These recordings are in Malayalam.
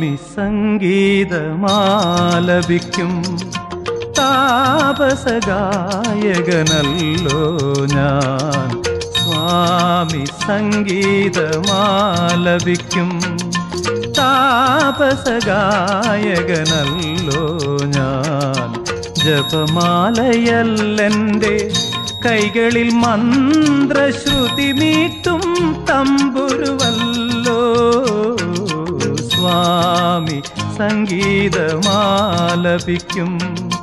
സ്വാമി സംഗീതമാലപിക്കും താപസഗായകനല്ലോ ഞാൻ സ്വാമി സംഗീതമാലപിക്കും താപസഗായകനല്ലോ ഞാൻ ജപമാലയല്ലെൻ്റെ കൈകളിൽ മന്ത്രശ്രുതി മീട്ടും തമ്പുരുവല്ലോ സ്വാമി സംഗീതമാലപിക്കും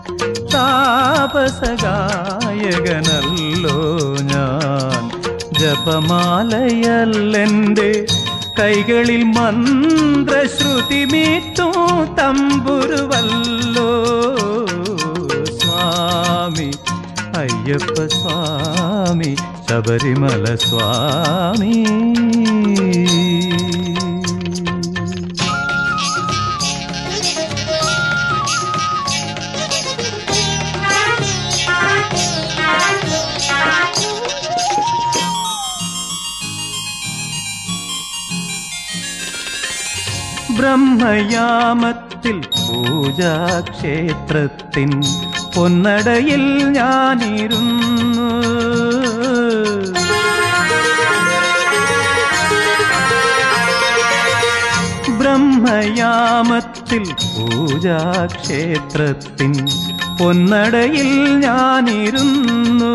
താപസഗായകനല്ലോ ഞാൻ ജപമാലയല്ലെൻ്റെ കൈകളിൽ മന്ത്രശ്രുതി മീട്ടും തമ്പുരുവല്ലോ സ്വാമി അയ്യപ്പ സ്വാമി ശബരിമല സ്വാമി ബ്രഹ്മയാമത്തിൽ പൂജാക്ഷേത്രത്തിൻ പൊന്നടയിൽ ഞാനിരുന്നു ബ്രഹ്മയാമത്തിൽ പൂജാക്ഷേത്രത്തിൻ പൊന്നടയിൽ ഞാനിരുന്നു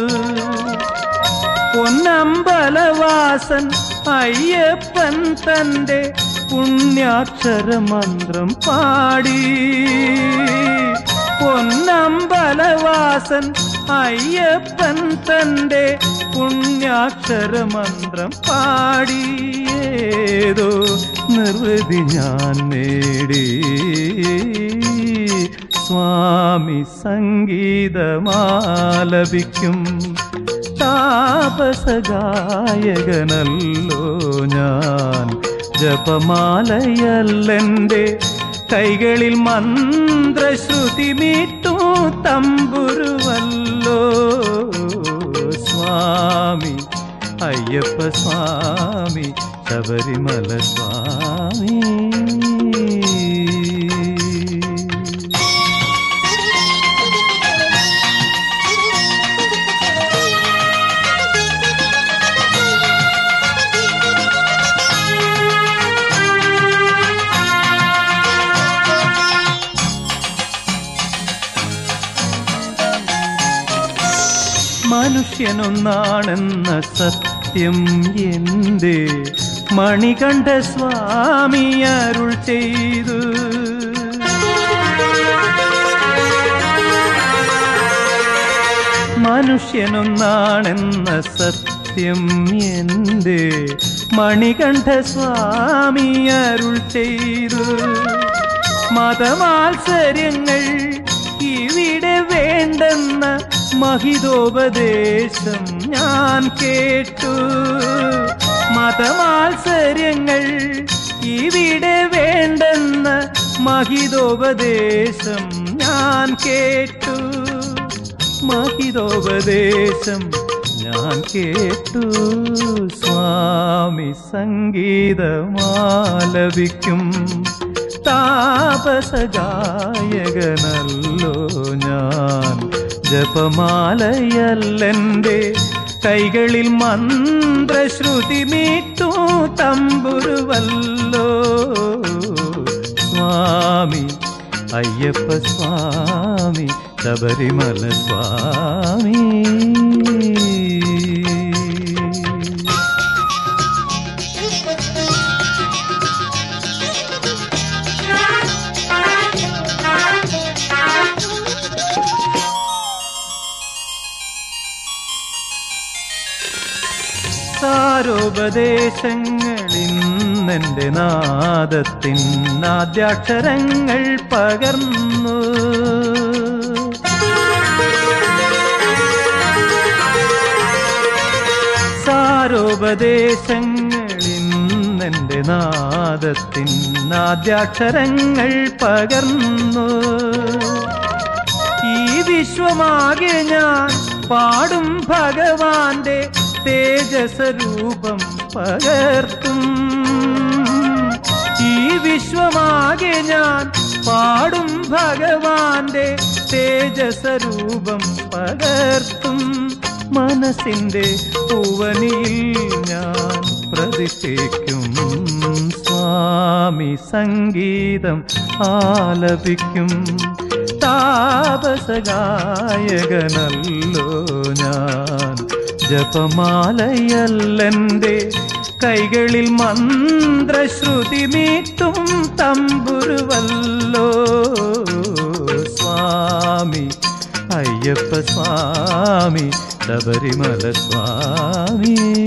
പൊന്നമ്പലവാസൻ അയ്യപ്പൻ തൻ്റെ പുണ്യാക്ഷരമന്ത്രം പാടി പൊന്നമ്പലവാസൻ അയ്യപ്പൻ തൻ്റെ പുണ്യാക്ഷരമന്ത്രം പാടി ഏതോ നിർവൃതി ഞാൻ നേടി സ്വാമി സംഗീതമാലപിക്കും താപസഗായകനല്ലോ ഞാൻ ജപമാലയല്ലെൻ്റെ കൈകളിൽ മന്ത്രശ്രുതി മീട്ടു തമ്പുരുവല്ലോ സ്വാമി അയ്യപ്പ സ്വാമി ശബരിമല സ്വാമി മനുഷ്യനൊന്നാണെന്ന സത്യം എന്തേ മണികണ്ഠ സ്വാമി അരുൾ ചെയ്തു മനുഷ്യനൊന്നാണെന്ന സത്യം എന്തേ മണികണ്ഠ സ്വാമി അരുൾ ചെയ്തു മതമാത്സര്യങ്ങൾ ഇവിടെ വേണ്ടെന്ന മഹിതോപദേശം ഞാൻ കേട്ടു മതമാത്സര്യങ്ങൾ ഇവിടെ വേണ്ടെന്ന മഹിതോപദേശം ഞാൻ കേട്ടു മഹിതോപദേശം ഞാൻ കേട്ടു സ്വാമി സംഗീതമാലപിക്കും താപസഗായകനല്ലോ ഞാൻ ജപമാലയല്ലെൻ്റെ കൈകളിൽ മന്ത്രശ്രുതി മീട്ടു തമ്പുരുവല്ലോ സ്വാമി അയ്യപ്പ സ്വാമി ശബരിമല സ്വാമി സാരോപദേശങ്ങളിന്നെൻ്റെ നാദത്തിൻ ആദ്യാക്ഷരങ്ങൾ പകർന്നു സാരോപദേശങ്ങളിന്നെൻ്റെ നാദത്തിൻ ആദ്യാക്ഷരങ്ങൾ പകർന്നു ഈ വിശ്വമാകെ ഞാൻ പാടും ഭഗവാന്റെ തേജസ രൂപം പകർത്തും ഈ വിശ്വമാകെ ഞാൻ പാടും ഭഗവാന്റെ തേജസ്വരൂപം പകർത്തും മനസ്സിന്റെ പൂവനിയിൽ ഞാൻ പ്രതിഷ്ഠിക്കും സ്വാമി സംഗീതം ആലപിക്കും താപസഗായകനല്ലോ ഞാൻ ജപമാലയല്ലെൻ്റെ കൈകളിൽ മന്ത്രശ്രുതി മീട്ടും തമ്പുരുവല്ലോ സ്വാമി അയ്യപ്പ സ്വാമി ശബരിമല സ്വാമി